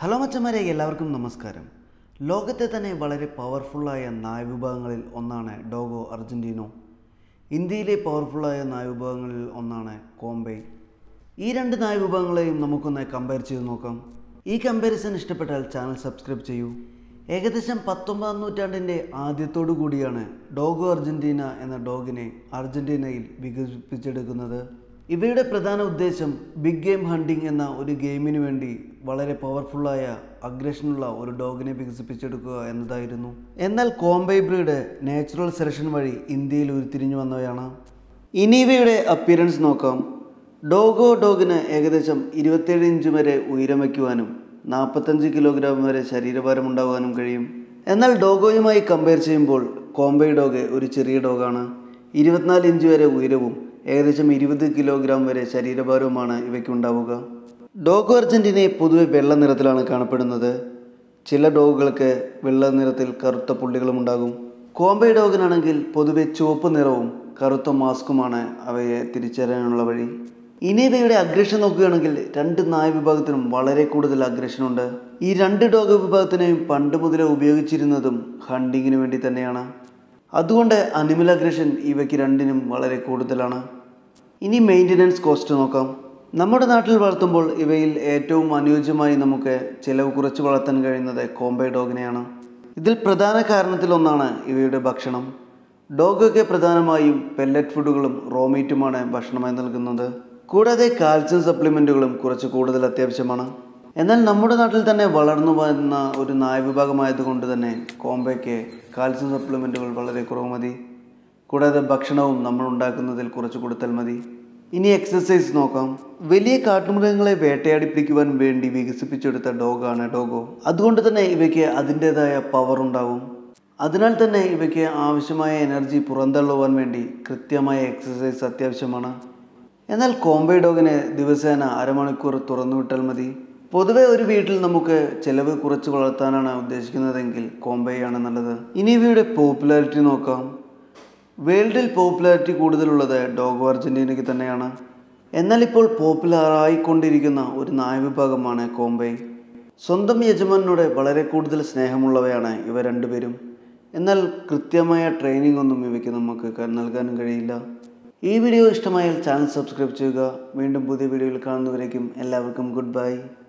hello മച്ചന്മാരെ എല്ലാവർക്കും നമസ്കാരം ലോകത്തെ തന്നെ വളരെ പവർഫുള്ളായ നായവിഭാഗങ്ങളിൽ ഒന്നാണ് ഡോഗോ അർജൻറ്റീനോ ഇന്ത്യയിലെ പവർഫുള്ളായ നായവിഭാഗങ്ങളിൽ ഒന്നാണ് കോംബെ ഈ രണ്ട് നായവിഭാഗങ്ങളെയും നമുക്കൊന്ന് കമ്പയർ ചെയ്ത് നോക്കാം ഈ കമ്പാരിസൺ ഇഷ്ടപ്പെട്ടാൽ ചാനൽ സബ്സ്ക്രൈബ് ചെയ്യൂ ഏകദേശം പത്തൊമ്പതാം നൂറ്റാണ്ടിൻ്റെ ആദ്യത്തോടു കൂടിയാണ് ഡോഗോ അർജൻറ്റീന എന്ന ഡോഗിനെ അർജൻറ്റീനയിൽ വികസിപ്പിച്ചെടുക്കുന്നത് ഇവയുടെ പ്രധാന ഉദ്ദേശം ബിഗ് ഗെയിം ഹണ്ടിങ് എന്ന ഒരു ഗെയിമിന് വേണ്ടി വളരെ പവർഫുള്ളായ അഗ്രഷനുള്ള ഒരു ഡോഗിനെ വികസിപ്പിച്ചെടുക്കുക എന്നതായിരുന്നു എന്നാൽ കോംബൈ ബ്രീഡ് നാച്ചുറൽ സെലക്ഷൻ വഴി ഇന്ത്യയിൽ ഉരുത്തിരിഞ്ഞു വന്നവയാണ് ഇനി ഇവയുടെ അപ്പിയറൻസ് നോക്കാം ഡോഗോ ഡോഗിന് ഏകദേശം ഇരുപത്തേഴ് ഇഞ്ച് വരെ ഉയരം വയ്ക്കുവാനും നാൽപ്പത്തഞ്ച് കിലോഗ്രാം വരെ ശരീരഭാരം ഉണ്ടാകാനും കഴിയും എന്നാൽ ഡോഗോയുമായി കമ്പയർ ചെയ്യുമ്പോൾ കോംബൈ ഡോഗ് ഒരു ചെറിയ ഡോഗാണ് ഇരുപത്തിനാല് ഇഞ്ച് വരെ ഉയരവും ഏകദേശം ഇരുപത് കിലോഗ്രാം വരെ ശരീരഭാരവുമാണ് ഇവയ്ക്കുണ്ടാവുക ഡോഗോ അർജൻറ്റീനയെ പൊതുവെ വെള്ള നിറത്തിലാണ് കാണപ്പെടുന്നത് ചില ഡോഗുകൾക്ക് വെള്ള നിറത്തിൽ കറുത്ത പുള്ളികളും ഉണ്ടാകും കോംബൈ ഡോഗിനാണെങ്കിൽ പൊതുവെ ചുവപ്പ് നിറവും കറുത്ത മാസ്കുമാണ് അവയെ തിരിച്ചറിയാനുള്ള വഴി ഇനി ഇവയുടെ അഗ്രഷൻ നോക്കുകയാണെങ്കിൽ രണ്ട് നായ വിഭാഗത്തിനും വളരെ കൂടുതൽ അഗ്രഷൻ ഉണ്ട് ഈ രണ്ട് ഡോഗ് വിഭാഗത്തിനെയും പണ്ട് മുതലേ ഉപയോഗിച്ചിരുന്നതും ഹണ്ടിങ്ങിന് വേണ്ടി തന്നെയാണ് അതുകൊണ്ട് അനിമൽ അഗ്രഷൻ ഇവയ്ക്ക് രണ്ടിനും വളരെ കൂടുതലാണ് ഇനി മെയിൻ്റനൻസ് കോസ്റ്റ് നോക്കാം നമ്മുടെ നാട്ടിൽ വളർത്തുമ്പോൾ ഇവയിൽ ഏറ്റവും അനുയോജ്യമായി നമുക്ക് ചിലവ് കുറച്ച് വളർത്താൻ കഴിയുന്നത് കോംബൈ ഡോഗിനെയാണ് ഇതിൽ പ്രധാന കാരണത്തിലൊന്നാണ് ഇവയുടെ ഭക്ഷണം ഡോഗൊക്കെ പ്രധാനമായും പെല്ലറ്റ് ഫുഡുകളും റോമീറ്റുമാണ് ഭക്ഷണമായി നൽകുന്നത് കൂടാതെ കാൽസ്യം സപ്ലിമെൻറ്റുകളും കുറച്ച് കൂടുതൽ അത്യാവശ്യമാണ് എന്നാൽ നമ്മുടെ നാട്ടിൽ തന്നെ വളർന്നു വരുന്ന ഒരു നായ വിഭാഗമായതുകൊണ്ട് തന്നെ കോംബയ്ക്ക് കാൽസ്യം സപ്ലിമെൻറ്റുകൾ വളരെ കുറവ് മതി കൂടാതെ ഭക്ഷണവും നമ്മൾ ഉണ്ടാക്കുന്നതിൽ കുറച്ച് കൊടുത്താൽ മതി ഇനി എക്സസൈസ് നോക്കാം വലിയ കാട്ടുമൃഗങ്ങളെ വേട്ടയാടി പിടിക്കുവാൻ വേണ്ടി വികസിപ്പിച്ചെടുത്ത ഡോഗാണ് ഡോഗോ അതുകൊണ്ട് തന്നെ ഇവയ്ക്ക് അതിൻ്റെതായ പവർ ഉണ്ടാവും അതിനാൽ തന്നെ ഇവയ്ക്ക് ആവശ്യമായ എനർജി പുറന്തള്ളുവാൻ വേണ്ടി കൃത്യമായ എക്സസൈസ് അത്യാവശ്യമാണ് എന്നാൽ കോംബൈ ഡോഗിനെ ദിവസേന അരമണിക്കൂർ തുറന്നു വിട്ടാൽ മതി പൊതുവെ ഒരു വീട്ടിൽ നമുക്ക് ചിലവ് കുറച്ച് വളർത്താനാണ് ഉദ്ദേശിക്കുന്നതെങ്കിൽ കോംബൈയാണ് നല്ലത് ഇനി ഇവയുടെ പോപ്പുലാരിറ്റി നോക്കാം വേൾഡിൽ പോപ്പുലാരിറ്റി കൂടുതലുള്ളത് ഡോഗോ അർജൻറ്റീനയ്ക്ക് തന്നെയാണ് എന്നാൽ ഇപ്പോൾ പോപ്പുലറായിക്കൊണ്ടിരിക്കുന്ന ഒരു നായ വിഭാഗമാണ് കോംബൈ സ്വന്തം യജമാനോട് വളരെ കൂടുതൽ സ്നേഹമുള്ളവയാണ് ഇവ രണ്ടുപേരും എന്നാൽ കൃത്യമായ ട്രെയിനിങ് ഒന്നും ഇവയ്ക്ക് നമുക്ക് ക- നൽകാനും കഴിയില്ല ഈ വീഡിയോ ഇഷ്ടമായാൽ ചാനൽ സബ്സ്ക്രൈബ് ചെയ്യുക വീണ്ടും പുതിയ വീഡിയോയിൽ കാണുന്നവരേക്കും എല്ലാവർക്കും ഗുഡ് ബൈ